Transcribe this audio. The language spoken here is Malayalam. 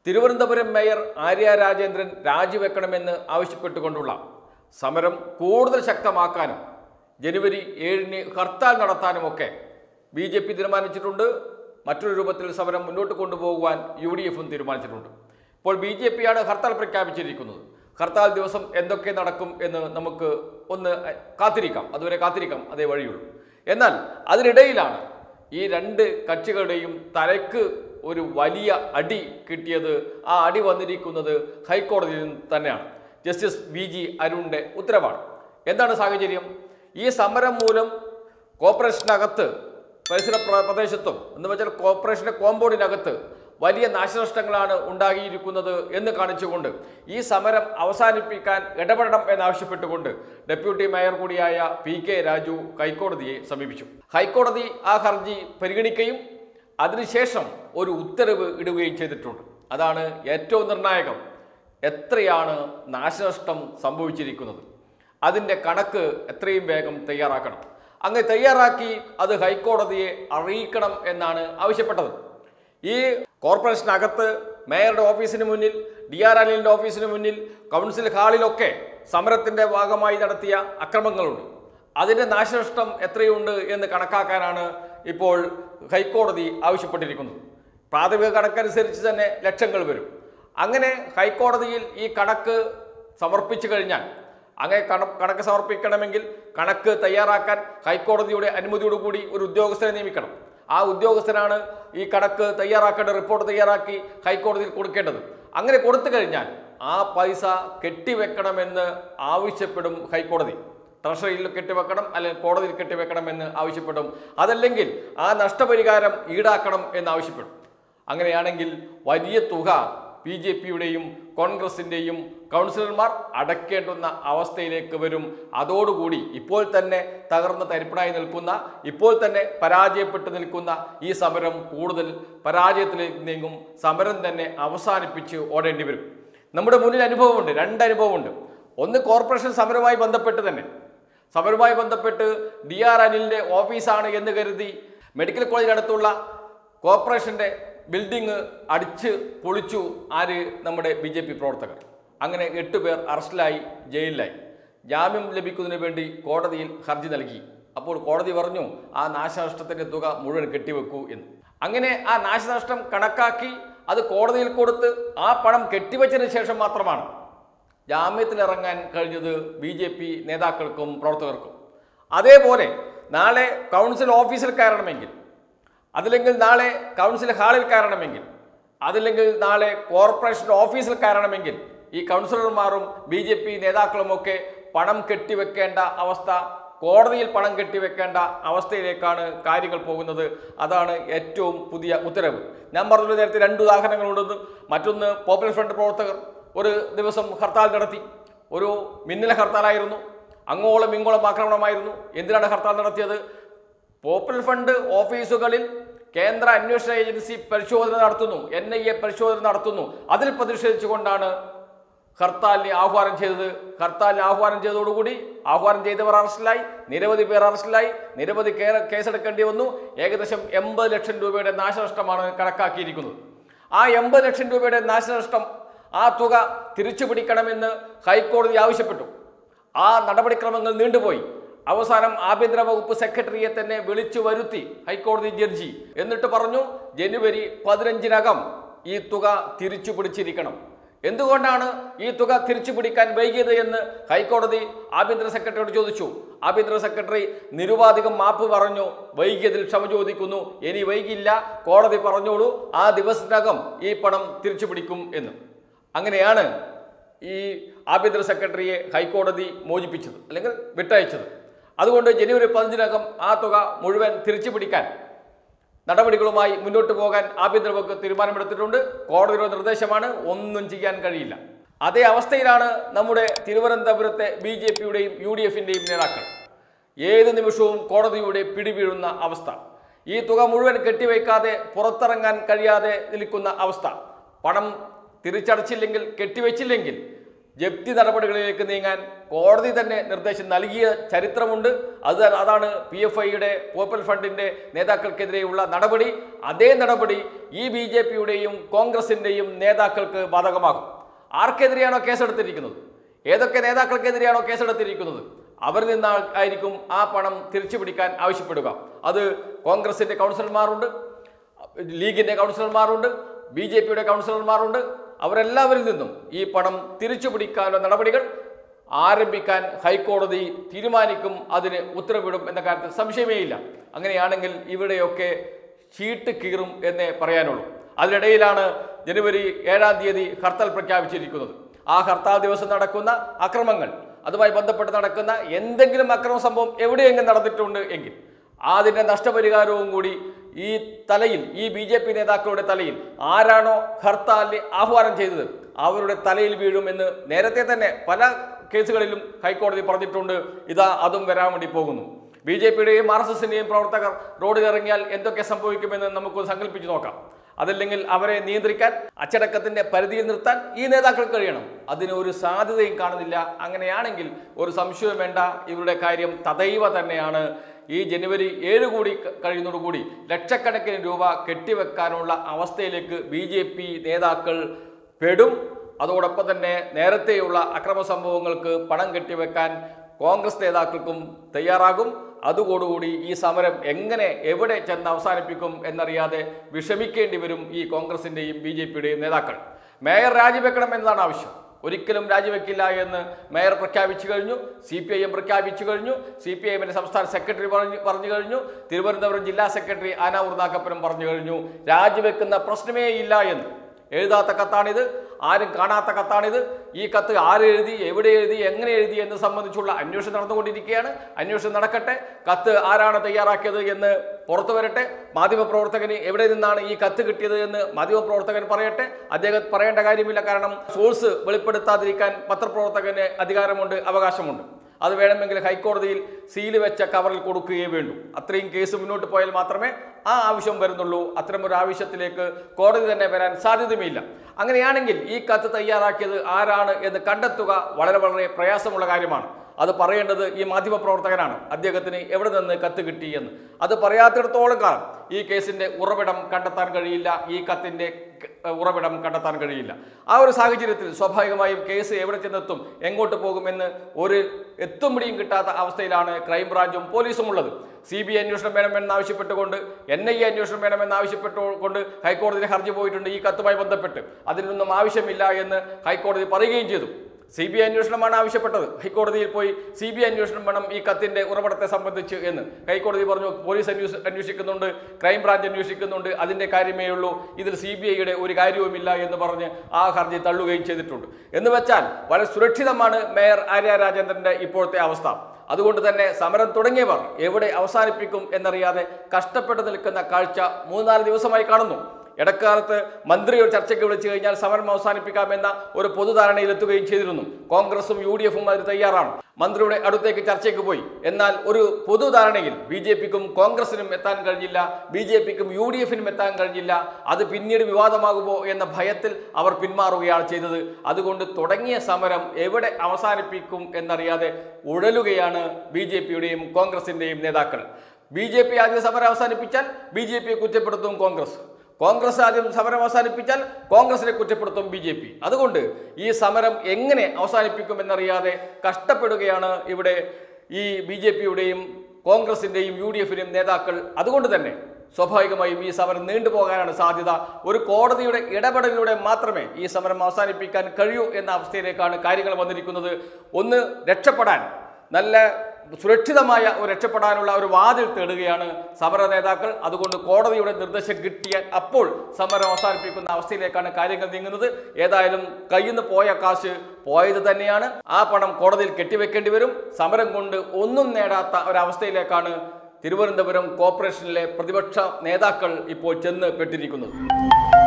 തിരുവനന്തപുരം മേയർ ആര്യ രാജേന്ദ്രൻ രാജിവെക്കണമെന്ന് ആവശ്യപ്പെട്ടുകൊണ്ടുള്ള സമരം കൂടുതൽ ശക്തമാക്കാനും ജനുവരി ഏഴിന് ഹർത്താൽ നടത്താനുമൊക്കെ ബി ജെ പി തീരുമാനിച്ചിട്ടുണ്ട് മറ്റൊരു രൂപത്തിൽ സമരം മുന്നോട്ട് കൊണ്ടുപോകുവാൻ യു ഡി എഫും തീരുമാനിച്ചിട്ടുണ്ട് ഇപ്പോൾ ബി ജെ പിയാണ് ഹർത്താൽ പ്രഖ്യാപിച്ചിരിക്കുന്നത് ഹർത്താൽ ദിവസം എന്തൊക്കെ നടക്കും എന്ന് നമുക്ക് ഒന്ന് കാത്തിരിക്കാം അതുവരെ കാത്തിരിക്കാം അതേ വഴിയുള്ളൂ എന്നാൽ അതിനിടയിലാണ് ഈ രണ്ട് കക്ഷികളുടെയും തലയ്ക്ക് ഒരു വലിയ അടി കിട്ടിയത് ആ അടി വന്നിരിക്കുന്നത് ഹൈക്കോടതിയിൽ നിന്ന് തന്നെയാണ് ജസ്റ്റിസ് വി ജി അരുണിന്റെ ഉത്തരവാണ് എന്താണ് സാഹചര്യം ഈ സമരം മൂലം കോർപ്പറേഷനകത്ത് പരിസര പ്ര- പ്രദേശത്തും എന്ന് വെച്ചാൽ കോർപ്പറേഷന്റെ കോമ്പൗണ്ടിനകത്ത് വലിയ നാശനഷ്ടങ്ങളാണ് ഉണ്ടാകിയിരിക്കുന്നത് എന്ന് കാണിച്ചുകൊണ്ട് ഈ സമരം അവസാനിപ്പിക്കാൻ ഇടപെടണം എന്നാവശ്യപ്പെട്ടുകൊണ്ട് ഡെപ്യൂട്ടി മേയർ കൂടിയായ പി കെ രാജു ഹൈക്കോടതിയെ സമീപിച്ചു ഹൈക്കോടതി ആ ഹർജി പരിഗണിക്കുകയും അതിനുശേഷം ഒരു ഉത്തരവ് ഇടുകയും ചെയ്തിട്ടുണ്ട് അതാണ് ഏറ്റവും നിർണായകം എത്രയാണ് നാശനഷ്ടം സംഭവിച്ചിരിക്കുന്നത് അതിൻ്റെ കണക്ക് എത്രയും വേഗം തയ്യാറാക്കണം അങ്ങ് തയ്യാറാക്കി അത് ഹൈക്കോടതിയെ അറിയിക്കണം എന്നാണ് ആവശ്യപ്പെട്ടത് ഈ കോർപ്പറേഷനകത്ത് മേയറുടെ ഓഫീസിന് മുന്നിൽ ഡി ആർ അനിലിൻ്റെ ഓഫീസിന് മുന്നിൽ കൗൺസിൽ ഹാളിലൊക്കെ സമരത്തിൻ്റെ ഭാഗമായി നടത്തിയ അക്രമങ്ങളുണ്ട് അതിൻ്റെ നാശനഷ്ടം എത്രയുണ്ട് എന്ന് കണക്കാക്കാനാണ് ഇപ്പോൾ ഹൈക്കോടതി ആവശ്യപ്പെട്ടിരിക്കുന്നത് പ്രാഥമിക കണക്കനുസരിച്ച് തന്നെ ലക്ഷങ്ങൾ വരും അങ്ങനെ ഹൈക്കോടതിയിൽ ഈ കണക്ക് സമർപ്പിച്ചു കഴിഞ്ഞാൽ അങ്ങനെ കണ കണക്ക് സമർപ്പിക്കണമെങ്കിൽ കണക്ക് തയ്യാറാക്കാൻ ഹൈക്കോടതിയുടെ അനുമതിയോടുകൂടി ഒരു ഉദ്യോഗസ്ഥനെ നിയമിക്കണം ആ ഉദ്യോഗസ്ഥനാണ് ഈ കണക്ക് തയ്യാറാക്കേണ്ട റിപ്പോർട്ട് തയ്യാറാക്കി ഹൈക്കോടതിയിൽ കൊടുക്കേണ്ടത് അങ്ങനെ കൊടുത്തു കഴിഞ്ഞാൽ ആ പൈസ കെട്ടിവെക്കണമെന്ന് ആവശ്യപ്പെടും ഹൈക്കോടതി ട്രഷറിയിൽ കെട്ടിവെക്കണം അല്ലെങ്കിൽ കോടതിയിൽ കെട്ടിവെക്കണം എന്ന് ആവശ്യപ്പെടും അതല്ലെങ്കിൽ ആ നഷ്ടപരിഹാരം ഈടാക്കണം എന്ന് ആവശ്യപ്പെടും അങ്ങനെയാണെങ്കിൽ വലിയ തുക ബി ജെ പിയുടെയും കോൺഗ്രസിൻ്റെയും കൗൺസിലർമാർ അടയ്ക്കേണ്ടുന്ന അവസ്ഥയിലേക്ക് വരും അതോടുകൂടി ഇപ്പോൾ തന്നെ തകർന്ന് തരിപ്പണായി നിൽക്കുന്ന ഇപ്പോൾ തന്നെ പരാജയപ്പെട്ട് നിൽക്കുന്ന ഈ സമരം കൂടുതൽ പരാജയത്തിലേക്ക് നീങ്ങും സമരം തന്നെ അവസാനിപ്പിച്ച് ഓടേണ്ടി വരും നമ്മുടെ മുന്നിൽ അനുഭവമുണ്ട് രണ്ട് അനുഭവമുണ്ട് ഒന്ന് കോർപ്പറേഷൻ സമരവുമായി ബന്ധപ്പെട്ട് തന്നെ സമരവുമായി ബന്ധപ്പെട്ട് ഡി ആർ അനിലിൻ്റെ ഓഫീസാണ് എന്ന് കരുതി മെഡിക്കൽ കോളേജിനടുത്തുള്ള കോർപ്പറേഷൻ്റെ ബിൽഡിംഗ് അടിച്ച് പൊളിച്ചു ആര് നമ്മുടെ ബി ജെ പി പ്രവർത്തകർ അങ്ങനെ എട്ട് പേർ അറസ്റ്റിലായി ജയിലിലായി ജാമ്യം ലഭിക്കുന്നതിന് വേണ്ടി കോടതിയിൽ ഹർജി നൽകി അപ്പോൾ കോടതി പറഞ്ഞു ആ നാശനഷ്ടത്തിൻ്റെ തുക മുഴുവൻ കെട്ടിവെക്കൂ എന്ന് അങ്ങനെ ആ നാശനഷ്ടം കണക്കാക്കി അത് കോടതിയിൽ കൊടുത്ത് ആ പണം കെട്ടിവെച്ചതിന് ശേഷം മാത്രമാണ് ജാമ്യത്തിലിറങ്ങാൻ കഴിഞ്ഞത് ബി ജെ പി നേതാക്കൾക്കും പ്രവർത്തകർക്കും അതേപോലെ നാളെ കൗൺസിൽ ഓഫീസിൽ കയറണമെങ്കിൽ അതില്ലെങ്കിൽ നാളെ കൗൺസിൽ ഹാളിൽ കയറണമെങ്കിൽ അതില്ലെങ്കിൽ നാളെ കോർപ്പറേഷൻ ഓഫീസിൽ കയറണമെങ്കിൽ ഈ കൗൺസിലർമാരും ബി ജെ പി നേതാക്കളുമൊക്കെ പണം കെട്ടിവെക്കേണ്ട അവസ്ഥ കോടതിയിൽ പണം കെട്ടിവെക്കേണ്ട അവസ്ഥയിലേക്കാണ് കാര്യങ്ങൾ പോകുന്നത് അതാണ് ഏറ്റവും പുതിയ ഉത്തരവ് ഞാൻ പറഞ്ഞത് നേരത്തെ രണ്ട് ഉദാഹരണങ്ങളുണ്ടെന്ന് മറ്റൊന്ന് പോപ്പുലർ ഫ്രണ്ട് പ്രവർത്തകർ ഒരു ദിവസം ഹർത്താൽ നടത്തി ഒരു മിന്നൽ ഹർത്താലായിരുന്നു അങ്ങോളം ഇങ്ങോളം ആക്രമണമായിരുന്നു എന്തിനാണ് ഹർത്താൽ നടത്തിയത് പോപ്പുലർ ഫണ്ട് ഓഫീസുകളിൽ കേന്ദ്ര അന്വേഷണ ഏജൻസി പരിശോധന നടത്തുന്നു എൻ ഐ എ പരിശോധന നടത്തുന്നു അതിൽ പ്രതിഷേധിച്ചുകൊണ്ടാണ് ഹർത്താലിനെ ആഹ്വാനം ചെയ്തത് ഹർത്താലിനെ ആഹ്വാനം ചെയ്തതോടുകൂടി ആഹ്വാനം ചെയ്തവർ അറസ്റ്റിലായി നിരവധി പേർ അറസ്റ്റിലായി നിരവധി കേ- കേസെടുക്കേണ്ടി വന്നു ഏകദേശം എൺപത് ലക്ഷം രൂപയുടെ നാശനഷ്ടമാണ് കണക്കാക്കിയിരിക്കുന്നത് ആ എൺപത് ലക്ഷം രൂപയുടെ നാശനഷ്ടം ആ തുക തിരിച്ചു പിടിക്കണമെന്ന് ഹൈക്കോടതി ആവശ്യപ്പെട്ടു ആ നടപടിക്രമങ്ങൾ നീണ്ടുപോയി അവസാനം ആഭ്യന്തര വകുപ്പ് സെക്രട്ടറിയെ തന്നെ വിളിച്ചു വരുത്തി ഹൈക്കോടതി ജഡ്ജി എന്നിട്ട് പറഞ്ഞു ജനുവരി പതിനഞ്ചിനകം ഈ തുക തിരിച്ചു പിടിച്ചിരിക്കണം എന്തുകൊണ്ടാണ് ഈ തുക തിരിച്ചു പിടിക്കാൻ വൈകിയത് എന്ന് ഹൈക്കോടതി ആഭ്യന്തര സെക്രട്ടറിയോട് ചോദിച്ചു ആഭ്യന്തര സെക്രട്ടറി നിരുപാധികം മാപ്പ് പറഞ്ഞു വൈകിയതിൽ ക്ഷമ ചോദിക്കുന്നു ഇനി വൈകില്ല കോടതി പറഞ്ഞോളൂ ആ ദിവസത്തിനകം ഈ പണം തിരിച്ചു പിടിക്കും എന്ന് അങ്ങനെയാണ് ഈ ആഭ്യന്തര സെക്രട്ടറിയെ ഹൈക്കോടതി മോചിപ്പിച്ചത് അല്ലെങ്കിൽ വിട്ടയച്ചത് അതുകൊണ്ട് ജനുവരി പതിനഞ്ചിനകം ആ തുക മുഴുവൻ തിരിച്ചു പിടിക്കാൻ നടപടികളുമായി മുന്നോട്ട് പോകാൻ ആഭ്യന്തര വകുപ്പ് തീരുമാനമെടുത്തിട്ടുണ്ട് കോടതിയുടെ നിർദ്ദേശമാണ് ഒന്നും ചെയ്യാൻ കഴിയില്ല അതേ അവസ്ഥയിലാണ് നമ്മുടെ തിരുവനന്തപുരത്തെ ബി ജെ പിയുടെയും യു ഡി എഫിൻ്റെയും നേതാക്കൾ ഏത് നിമിഷവും കോടതിയുടെ പിടിവീഴുന്ന അവസ്ഥ ഈ തുക മുഴുവൻ കെട്ടിവയ്ക്കാതെ പുറത്തിറങ്ങാൻ കഴിയാതെ നിൽക്കുന്ന അവസ്ഥ പണം തിരിച്ചടച്ചില്ലെങ്കിൽ കെട്ടിവെച്ചില്ലെങ്കിൽ ജപ്തി നടപടികളിലേക്ക് നീങ്ങാൻ കോടതി തന്നെ നിർദ്ദേശം നൽകിയ ചരിത്രമുണ്ട് അത് അതാണ് പി എഫ് ഐയുടെ പോപ്പൽ ഫണ്ടിന്റെ നേതാക്കൾക്കെതിരെയുള്ള നടപടി അതേ നടപടി ഈ ബി ജെ പിയുടെയും കോൺഗ്രസിന്റെയും നേതാക്കൾക്ക് ബാധകമാകും ആർക്കെതിരെയാണോ കേസെടുത്തിരിക്കുന്നത് ഏതൊക്കെ നേതാക്കൾക്കെതിരെയാണോ കേസെടുത്തിരിക്കുന്നത് അവരിൽ നിന്ന് ആയിരിക്കും ആ പണം തിരിച്ചു പിടിക്കാൻ ആവശ്യപ്പെടുക അത് കോൺഗ്രസിന്റെ കൗൺസിലർമാരുണ്ട് ലീഗിന്റെ കൗൺസിലർമാരുണ്ട് ബി ജെ പിയുടെ കൗൺസിലർമാരുണ്ട് അവരെല്ലാവരിൽ നിന്നും ഈ പണം തിരിച്ചു പിടിക്കാനുള്ള നടപടികൾ ആരംഭിക്കാൻ ഹൈക്കോടതി തീരുമാനിക്കും അതിന് ഉത്തരവിടും എന്ന കാര്യത്തിൽ സംശയമേയില്ല അങ്ങനെയാണെങ്കിൽ ഇവിടെയൊക്കെ ചീട്ട് കീറും എന്നേ പറയാനുള്ളൂ അതിനിടയിലാണ് ജനുവരി ഏഴാം തീയതി ഹർത്താൽ പ്രഖ്യാപിച്ചിരിക്കുന്നത് ആ ഹർത്താൽ ദിവസം നടക്കുന്ന അക്രമങ്ങൾ അതുമായി ബന്ധപ്പെട്ട് നടക്കുന്ന എന്തെങ്കിലും അക്രമ സംഭവം എവിടെയെങ്കിലും നടന്നിട്ടുണ്ട് എങ്കിൽ അതിൻ്റെ നഷ്ടപരിഹാരവും കൂടി ഈ തലയിൽ ഈ ബി ജെ പി നേതാക്കളുടെ തലയിൽ ആരാണോ ഹർത്താലിന് ആഹ്വാനം ചെയ്തത് അവരുടെ തലയിൽ വീഴുമെന്ന് നേരത്തെ തന്നെ പല കേസുകളിലും ഹൈക്കോടതി പറഞ്ഞിട്ടുണ്ട് ഇതാ അതും വരാൻ വേണ്ടി പോകുന്നു ബി ജെ പിയുടെയും ആർ എസ് എസിന്റെയും പ്രവർത്തകർ റോഡിൽ ഇറങ്ങിയാൽ എന്തൊക്കെ സംഭവിക്കുമെന്ന് നമുക്ക് സങ്കല്പിച്ച് നോക്കാം അതല്ലെങ്കിൽ അവരെ നിയന്ത്രിക്കാൻ അച്ചടക്കത്തിന്റെ പരിധിയിൽ നിർത്താൻ ഈ നേതാക്കൾ കഴിയണം അതിന് ഒരു സാധ്യതയും കാണുന്നില്ല അങ്ങനെയാണെങ്കിൽ ഒരു സംശയവും വേണ്ട ഇവരുടെ കാര്യം തദൈവ തന്നെയാണ് ഈ ജനുവരി ഏഴ് കൂടി ക- കഴിയുന്നതോടുകൂടി ലക്ഷക്കണക്കിന് രൂപ കെട്ടിവെക്കാനുള്ള അവസ്ഥയിലേക്ക് ബി ജെ പി നേതാക്കൾ പെടും അതോടൊപ്പം തന്നെ നേരത്തെയുള്ള അക്രമ സംഭവങ്ങൾക്ക് പണം കെട്ടിവെക്കാൻ കോൺഗ്രസ് നേതാക്കൾക്കും തയ്യാറാകും അതോടുകൂടി ഈ സമരം എങ്ങനെ എവിടെ ചെന്ന് അവസാനിപ്പിക്കും എന്നറിയാതെ വിഷമിക്കേണ്ടി വരും ഈ കോൺഗ്രസിന്റെയും ബി ജെ പിയുടെയും നേതാക്കൾ മേയർ രാജിവെക്കണം എന്നതാണ് ആവശ്യം ഒരിക്കലും രാജിവെക്കില്ല എന്ന് മേയർ പ്രഖ്യാപിച്ചു കഴിഞ്ഞു സി പി ഐ എം പ്രഖ്യാപിച്ചു കഴിഞ്ഞു സി പി ഐ എമ്മിന്റെ സംസ്ഥാന സെക്രട്ടറി പറഞ്ഞു പറഞ്ഞു കഴിഞ്ഞു തിരുവനന്തപുരം ജില്ലാ സെക്രട്ടറി ആനാവൂർ നാക്കപ്പനും പറഞ്ഞു കഴിഞ്ഞു രാജിവെക്കുന്ന പ്രശ്നമേ ഇല്ല എന്ന് എഴുതാത്ത കത്താണിത് ആരും കാണാത്ത കത്താണിത് ഈ കത്ത് ആര് എഴുതി എവിടെ എഴുതി എങ്ങനെ എഴുതി എന്ന് സംബന്ധിച്ചുള്ള അന്വേഷണം നടന്നുകൊണ്ടിരിക്കുകയാണ് അന്വേഷണം നടക്കട്ടെ കത്ത് ആരാണ് തയ്യാറാക്കിയത് എന്ന് പുറത്തു വരട്ടെ മാധ്യമപ്രവർത്തകന് എവിടെ നിന്നാണ് ഈ കത്ത് കിട്ടിയത് എന്ന് മാധ്യമപ്രവർത്തകൻ പറയട്ടെ അദ്ദേഹം പറയേണ്ട കാര്യമില്ല കാരണം സോഴ്സ് വെളിപ്പെടുത്താതിരിക്കാൻ പത്രപ്രവർത്തകന് അധികാരമുണ്ട് അവകാശമുണ്ട് അത് വേണമെങ്കിൽ ഹൈക്കോടതിയിൽ സീല് വെച്ച കവറിൽ കൊടുക്കുകയേ വേണ്ടൂ അത്രയും കേസ് മുന്നോട്ട് പോയാൽ മാത്രമേ ആ ആവശ്യം വരുന്നുള്ളൂ അത്തരമൊരു ആവശ്യത്തിലേക്ക് കോടതി തന്നെ വരാൻ സാധ്യതയുമില്ല അങ്ങനെയാണെങ്കിൽ ഈ കത്ത് തയ്യാറാക്കിയത് ആരാണ് എന്ന് കണ്ടെത്തുക വളരെ വളരെ പ്രയാസമുള്ള കാര്യമാണ് അത് പറയേണ്ടത് ഈ മാധ്യമപ്രവർത്തകനാണ് അദ്ദേഹത്തിന് എവിടെ നിന്ന് കത്ത് കിട്ടി എന്ന് അത് പറയാത്തിടത്തോളം കാലം ഈ കേസിന്റെ ഉറവിടം കണ്ടെത്താൻ കഴിയില്ല ഈ കത്തിന്റെ ക- ഉറവിടം കണ്ടെത്താൻ കഴിയില്ല ആ ഒരു സാഹചര്യത്തിൽ സ്വാഭാവികമായും കേസ് എവിടെ ചെന്നെത്തും എങ്ങോട്ട് പോകുമെന്ന് ഒരു എത്തും പിടിയും കിട്ടാത്ത അവസ്ഥയിലാണ് ക്രൈംബ്രാഞ്ചും പോലീസും ഉള്ളത് സി ബി ഐ അന്വേഷണം വേണമെന്ന് ആവശ്യപ്പെട്ടുകൊണ്ട് എൻ ഐ എ അന്വേഷണം വേണമെന്ന് ആവശ്യപ്പെട്ടുകൊണ്ട് ഹൈക്കോടതിയിൽ ഹർജി പോയിട്ടുണ്ട് ഈ കത്തുമായി ബന്ധപ്പെട്ട് അതിനൊന്നും ആവശ്യമില്ല എന്ന് ഹൈക്കോടതി പറയുകയും ചെയ്തു സി ബി ഐ അന്വേഷണമാണ് ആവശ്യപ്പെട്ടത് ഹൈക്കോടതിയിൽ പോയി സി ബി ഐ അന്വേഷണം വേണം ഈ കത്തിന്റെ ഉറവിടത്തെ സംബന്ധിച്ച് എന്ന് ഹൈക്കോടതി പറഞ്ഞു പോലീസ് അന്വേഷ അന്വേഷിക്കുന്നുണ്ട് ക്രൈംബ്രാഞ്ച് അന്വേഷിക്കുന്നുണ്ട് അതിന്റെ കാര്യമേ ഉള്ളൂ ഇതിൽ സി ബി ഐയുടെ ഒരു കാര്യവുമില്ല എന്ന് പറഞ്ഞ് ആ ഹർജി തള്ളുകയും ചെയ്തിട്ടുണ്ട് എന്ന് വെച്ചാൽ വളരെ സുരക്ഷിതമാണ് മേയർ ആര്യ രാജേന്ദ്രന്റെ ഇപ്പോഴത്തെ അവസ്ഥ അതുകൊണ്ട് തന്നെ സമരം തുടങ്ങിയവർ എവിടെ അവസാനിപ്പിക്കും എന്നറിയാതെ കഷ്ടപ്പെട്ട് നിൽക്കുന്ന കാഴ്ച മൂന്നാല് ദിവസമായി കാണുന്നു ഇടക്കാലത്ത് മന്ത്രി ഒരു ചർച്ചയ്ക്ക് വിളിച്ചു കഴിഞ്ഞാൽ സമരം അവസാനിപ്പിക്കാമെന്ന ഒരു പൊതുധാരണയിലെത്തുകയും ചെയ്തിരുന്നു കോൺഗ്രസും യു ഡി എഫും അതിന് തയ്യാറാണ് മന്ത്രിയുടെ അടുത്തേക്ക് ചർച്ചയ്ക്ക് പോയി എന്നാൽ ഒരു പൊതുധാരണയിൽ ബി ജെ പിക്കും കോൺഗ്രസിനും എത്താൻ കഴിഞ്ഞില്ല ബി ജെ പിക്കും യു ഡി എഫിനും എത്താൻ കഴിഞ്ഞില്ല അത് പിന്നീട് വിവാദമാകുമോ എന്ന ഭയത്തിൽ അവർ പിന്മാറുകയാണ് ചെയ്തത് അതുകൊണ്ട് തുടങ്ങിയ സമരം എവിടെ അവസാനിപ്പിക്കും എന്നറിയാതെ ഉഴലുകയാണ് ബി ജെ പിയുടെയും കോൺഗ്രസിന്റെയും നേതാക്കൾ ബി ജെ പി ആദ്യം സമരം അവസാനിപ്പിച്ചാൽ ബി ജെ പിയെ കുറ്റപ്പെടുത്തും കോൺഗ്രസ് കോൺഗ്രസ് ആദ്യം സമരം അവസാനിപ്പിച്ചാൽ കോൺഗ്രസിനെ കുറ്റപ്പെടുത്തും ബി ജെ പി അതുകൊണ്ട് ഈ സമരം എങ്ങനെ അവസാനിപ്പിക്കും എന്നറിയാതെ കഷ്ടപ്പെടുകയാണ് ഇവിടെ ഈ ബി ജെ പിയുടെയും കോൺഗ്രസിന്റെയും യു ഡി എഫിന്റെയും നേതാക്കൾ അതുകൊണ്ട് തന്നെ സ്വാഭാവികമായും ഈ സമരം നീണ്ടുപോകാനാണ് സാധ്യത ഒരു കോടതിയുടെ ഇടപെടലിലൂടെ മാത്രമേ ഈ സമരം അവസാനിപ്പിക്കാൻ കഴിയൂ എന്ന അവസ്ഥയിലേക്കാണ് കാര്യങ്ങൾ വന്നിരിക്കുന്നത് ഒന്ന് രക്ഷപ്പെടാൻ നല്ല സുരക്ഷിതമായ ഒരു രക്ഷപ്പെടാനുള്ള ഒരു വാതിൽ തേടുകയാണ് സമര നേതാക്കൾ അതുകൊണ്ട് കോടതിയുടെ നിർദ്ദേശം കിട്ടിയാൽ അപ്പോൾ സമരം അവസാനിപ്പിക്കുന്ന അവസ്ഥയിലേക്കാണ് കാര്യങ്ങൾ നീങ്ങുന്നത് ഏതായാലും കയ്യിൽ നിന്ന് പോയ കാശ് പോയത് തന്നെയാണ് ആ പണം കോടതിയിൽ കെട്ടിവെക്കേണ്ടി വരും സമരം കൊണ്ട് ഒന്നും നേടാത്ത ഒരവസ്ഥയിലേക്കാണ് തിരുവനന്തപുരം കോർപ്പറേഷനിലെ പ്രതിപക്ഷ നേതാക്കൾ ഇപ്പോൾ ചെന്ന് പെട്ടിരിക്കുന്നത്